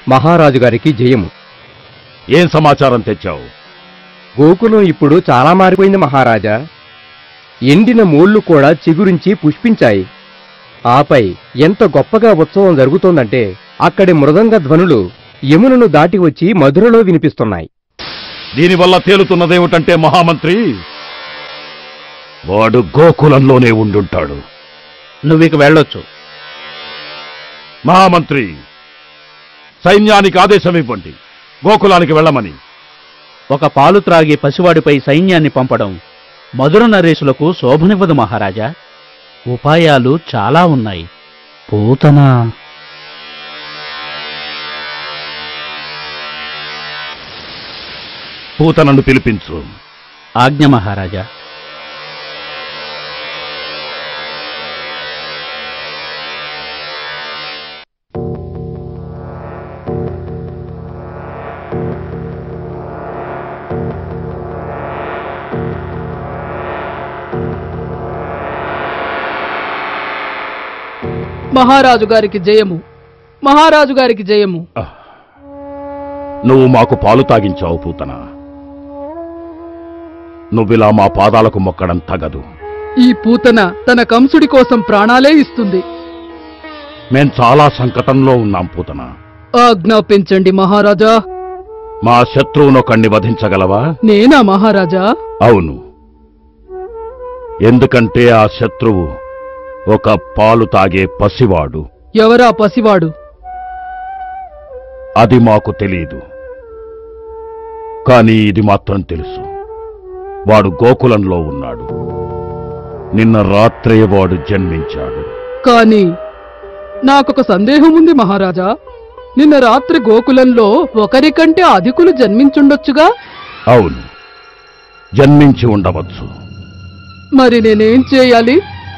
మహారాజు గారికి జయము ఏం సమాచారం తెచ్చావు గోకులం ఇప్పుడు చాలా మారిపోయింది మహారాజా ఎండిన మూళ్లు కూడా చిగురించి పుష్పించాయి ఆపై ఎంత గొప్పగా ఉత్సవం జరుగుతోందంటే అక్కడి మృదంగ ధ్వనులు యమునను దాటి వచ్చి మధురలో వినిపిస్తున్నాయి దీనివల్ల తేలుతున్నదేమిటంటే మహామంత్రి వాడు గోకులంలోనే ఉండుంటాడు నువ్విక వెళ్ళొచ్చు మహామంత్రి సైన్యానికి ఆదేశం ఇవ్వండి గోకులానికి వెళ్ళమని ఒక పాలు త్రాగే పసివాడిపై సైన్యాన్ని పంపడం మధుర నరేశులకు శోభనివ్వదు మహారాజా ఉపాయాలు చాలా ఉన్నాయి పూతన పూతనను పిలిపించు ఆజ్ఞ మహారాజా మహారాజు గారికి జయము మహారాజు గారికి జయము నువ్వు మాకు పాలు తాగించావు పూతన నువ్విలా మా పాదాలకు మొక్కడం తగదు ఈ పూతన తన కంసుడి కోసం ప్రాణాలే ఇస్తుంది మేం చాలా సంకటంలో ఉన్నాం పూతన ఆజ్ఞాపించండి మహారాజా మా శత్రువునొకణ్ణి వధించగలవా నేనా మహారాజా అవును ఎందుకంటే ఆ శత్రువు ఒక పాలు తాగే పసివాడు ఎవరా పసివాడు అది మాకు తెలియదు కానీ ఇది మాత్రం తెలుసు వాడు గోకులంలో ఉన్నాడు నిన్న రాత్రే వాడు జన్మించాడు కాని నాకొక సందేహం ఉంది మహారాజా నిన్న రాత్రి గోకులంలో ఒకరికంటే అధికులు జన్మించుండొచ్చుగా అవును జన్మించి ఉండవచ్చు మరి నేనేం చేయాలి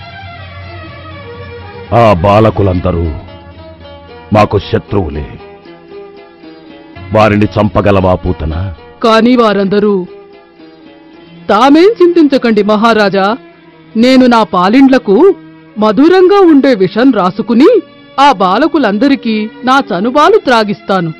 ఆ బాలకులందరూ మాకు శత్రువులే వారిని చంపగలవా పూతన కాని వారందరూ తామేం చింతించకండి మహారాజా నేను నా పాలిండ్లకు మధురంగా ఉండే విషం రాసుకుని ఆ బాలకులందరికీ నా చనుబాలు త్రాగిస్తాను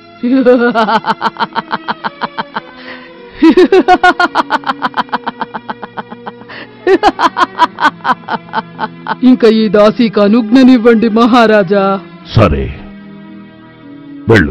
ఇంకా ఈ దాసీకి అనుజ్ఞనివ్వండి మహారాజా సరే వెళ్ళు